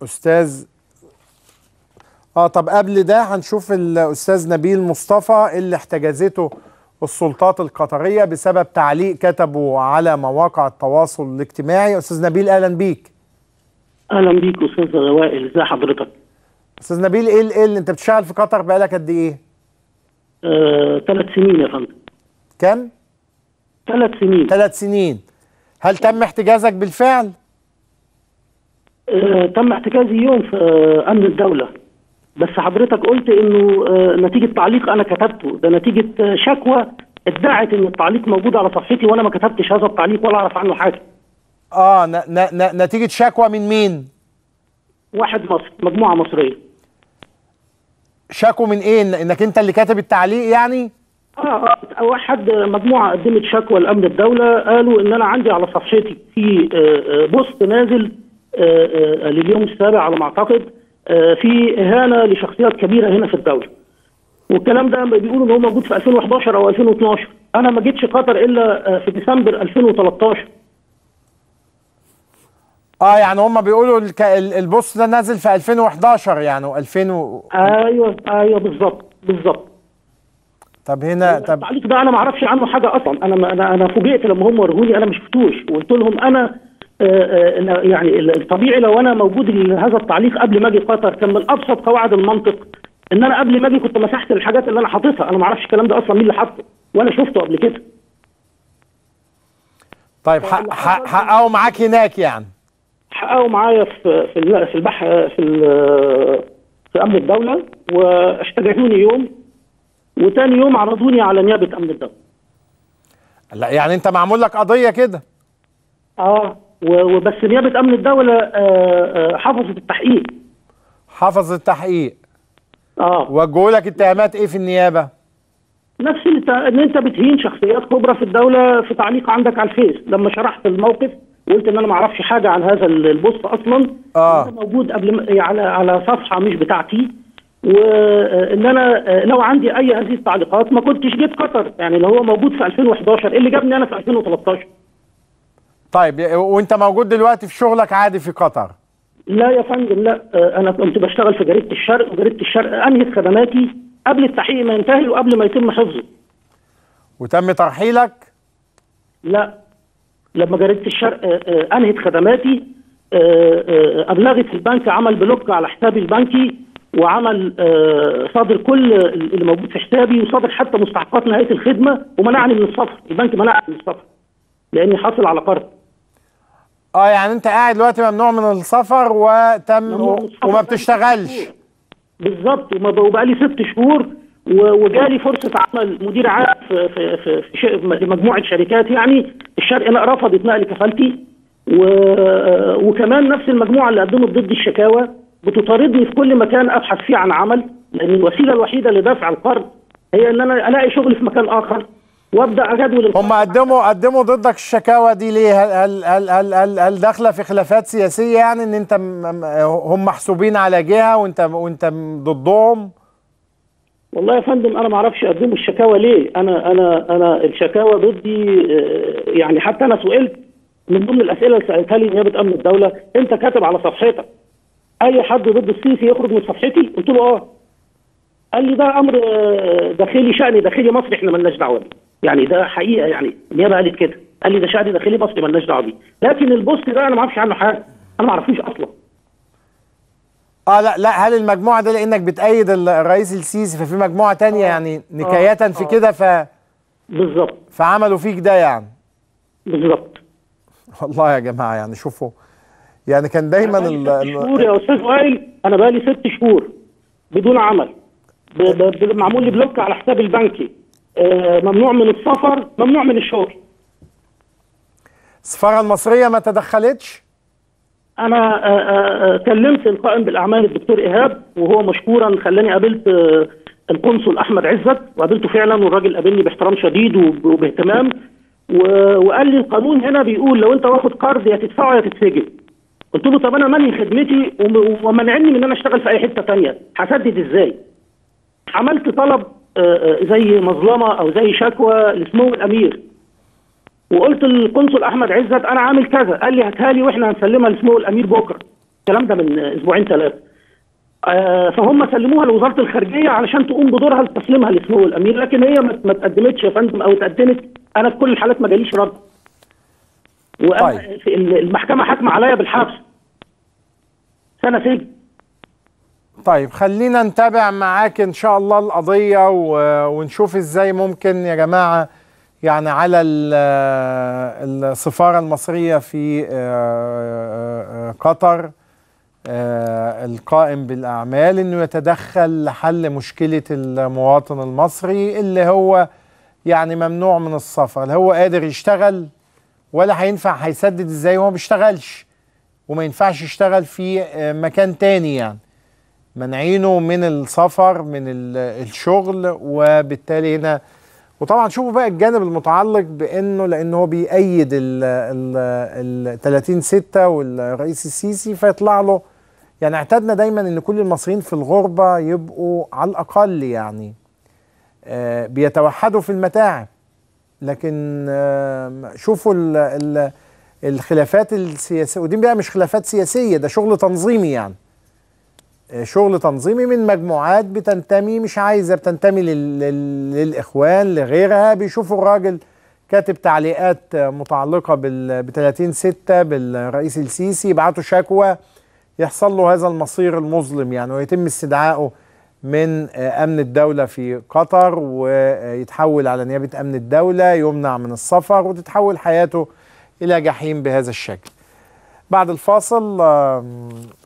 استاذ اه طب قبل ده هنشوف الاستاذ نبيل مصطفى اللي احتجزته السلطات القطريه بسبب تعليق كتبه على مواقع التواصل الاجتماعي استاذ نبيل اهلا بيك اهلا بيك استاذ وائل ازي حضرتك استاذ نبيل ايه ايه اللي انت بتشتغل في قطر بقالك قد ايه ثلاث آه، سنين يا فندم كم ثلاث سنين ثلاث سنين هل تم احتجازك بالفعل آه تم احتجازي يوم في آه امن الدوله بس حضرتك قلت انه آه نتيجه تعليق انا كتبته ده نتيجه آه شكوى ادعت ان التعليق موجود على صفحتي وانا ما كتبتش هذا التعليق ولا اعرف عنه حاجه اه ن ن ن نتيجه شكوى من مين واحد مصري مجموعه مصريه شكوى من ايه انك انت اللي كاتب التعليق يعني اه اه واحد مجموعه قدمت شكوى لامن الدوله قالوا ان انا عندي على صفحتي في آه بوست نازل آه آه لليوم السابع على ما اعتقد في اهانه لشخصيات كبيره هنا في الدوله والكلام ده بيقولوا ان هو موجود في 2011 او 2012 انا ما جيتش قطر الا في ديسمبر 2013 اه يعني هم بيقولوا الك... البوست ده نازل في 2011 يعني 2000 و... ايوه ايوه بالظبط بالظبط طب هنا طب التعليق ده انا ما اعرفش عنه حاجه اصلا انا انا انا فوجئت لما هم وروني انا ما شفتوش وقلت لهم انا آآ آآ يعني الطبيعي لو انا موجود هذا التعليق قبل ما اجي قطر كان من ابسط قواعد المنطق ان انا قبل ما اجي كنت مسحت الحاجات اللي انا حاططها انا ما اعرفش الكلام ده اصلا مين اللي حاطه ولا شفته قبل كده طيب حققوا معاك هناك يعني حققوا معايا في في في البح في في امن الدوله واحتجزوني يوم وتاني يوم عرضوني على نيابه امن الدوله لا يعني انت معمول لك قضيه كده اه وبس نيابه امن الدوله آه حفظت التحقيق حفظت التحقيق اه وجهوا لك اتهامات ايه في النيابه نفس ان انت بتهين شخصيات كبرى في الدوله في تعليق عندك على الفيس لما شرحت الموقف وقلت ان انا ما اعرفش حاجه عن هذا البوست اصلا اه موجود قبل على على صفحه مش بتاعتي وان انا لو عندي اي هذه التعليقات ما كنتش جيت قطر يعني لو هو موجود في 2011 ايه اللي جابني انا في 2013 طيب وانت موجود دلوقتي في شغلك عادي في قطر لا يا فندم لا انا كنت بشتغل في جريده الشرق وجريده الشرق انهت خدماتي قبل التحقيق ما ينتهي وقبل ما يتم حفظه وتم ترحيلك لا لما جريده الشرق انهت خدماتي ابلغت البنك عمل بلوك على حسابي البنكي وعمل صادر كل اللي موجود في حسابي وصادر حتى مستحقات نهايه الخدمه ومنعني من السفر البنك منعني من السفر لاني حاصل على قرض اه يعني انت قاعد دلوقتي ممنوع من السفر وتم وما بتشتغلش بالظبط وبقى لي ست شهور وجالي فرصه عمل مدير عام في في في, في مجموعه شركات يعني الشرق لا رفضت نقل كفالتي وكمان نفس المجموعه اللي قدمت ضد الشكاوى بتطاردني في كل مكان ابحث فيه عن عمل لان الوسيله الوحيده لدفع القرض هي ان انا الاقي شغل في مكان اخر وابدا اجدول هم قدموا قدموا ضدك الشكاوى دي ليه؟ هل هل هل هل, هل داخله في خلافات سياسيه يعني ان انت هم محسوبين على جهه وانت وانت ضدهم؟ والله يا فندم انا ما اعرفش اقدموا الشكاوى ليه انا انا انا الشكاوى ضدي يعني حتى انا سئلت من ضمن الاسئله اللي سالتها لي نيابه امن الدوله انت كاتب على صفحتك اي حد ضد السيسي يخرج من صفحتي قلت له اه قال لي ده امر داخلي شان داخلي مصري احنا مالناش دعوه بيه يعني ده حقيقه يعني النيابه قالت كده قال لي ده شان داخلي مصري مالناش دعوه بيه لكن البوست ده انا ما اعرفش عنه حاجه انا ما اعرفوش اصلا اه لا لا هل المجموعه دي لانك بتأيد الرئيس السيسي ففي مجموعه تانية آه يعني نكاية آه في كده ف بالظبط فعملوا فيك ده يعني بالظبط والله يا جماعه يعني شوفوا يعني كان دايما ال ست شهور يا استاذ وائل انا بقى لي ست شهور بدون عمل معمول لي بلوك على حسابي البنكي آه ممنوع من السفر ممنوع من الشغل السفاره المصريه ما تدخلتش انا آآ آآ كلمت القائم بالاعمال الدكتور ايهاب وهو مشكورا خلاني قابلت القنصل احمد عزت وقابلته فعلا والراجل قابلني باحترام شديد وباهتمام وقال لي القانون هنا بيقول لو انت واخد قرض يا تدفعه يا تتسجن قلت له طب انا منهي خدمتي ومنعني من ان انا اشتغل في اي حته ثانيه هسدد ازاي عملت طلب زي مظلمه او زي شكوى لسمو الامير وقلت للقنصل احمد عزت انا عامل كذا قال لي هاتها لي واحنا هنسلمها لسمو الامير بكره الكلام ده من اسبوعين ثلاثه آه، فهم سلموها لوزاره الخارجيه علشان تقوم بدورها لتسليمها لسمو الامير لكن هي ما ما اتقدمتش يا فندم او اتقدمت انا في كل الحالات ما جاليش رد وانا طيب. في ال- المحكمه حاكمه عليا بالحبس سنه سجن طيب خلينا نتابع معاك ان شاء الله القضية و- ونشوف ازاي ممكن يا جماعة يعني على ال- السفارة المصرية في آه، آه، قطر آه، القائم بالأعمال انه يتدخل لحل مشكلة المواطن المصري اللي هو يعني ممنوع من السفر لا هو قادر يشتغل ولا هينفع هيسدد ازاي وهو ما بيشتغلش وما ينفعش يشتغل في آه، مكان تاني يعني منعينه من السفر من ال- الشغل وبالتالي هنا وطبعا شوفوا بقى الجانب المتعلق بانه لانه هو بيأيد ال ال ال 30 6 والرئيس السيسي فيطلع له يعني اعتدنا دايما ان كل المصريين في الغربه يبقوا على الاقل يعني آه، بيتوحدوا في المتاعب لكن آه، شوفوا ال ال الخلافات السياسيه ودي بقى مش خلافات سياسيه ده شغل تنظيمي يعني شغل تنظيمي من مجموعات بتنتمي مش عايزه بتنتمي لل... لل... للاخوان لغيرها بيشوفوا الراجل كاتب تعليقات متعلقه بال ب 30 6 بالرئيس السيسي يبعتوا شكوى يحصل له هذا المصير المظلم يعني ويتم استدعائه من امن الدوله في قطر ويتحول على نيابه امن الدوله يمنع من السفر وتتحول حياته الى جحيم بهذا الشكل. بعد الفاصل آم،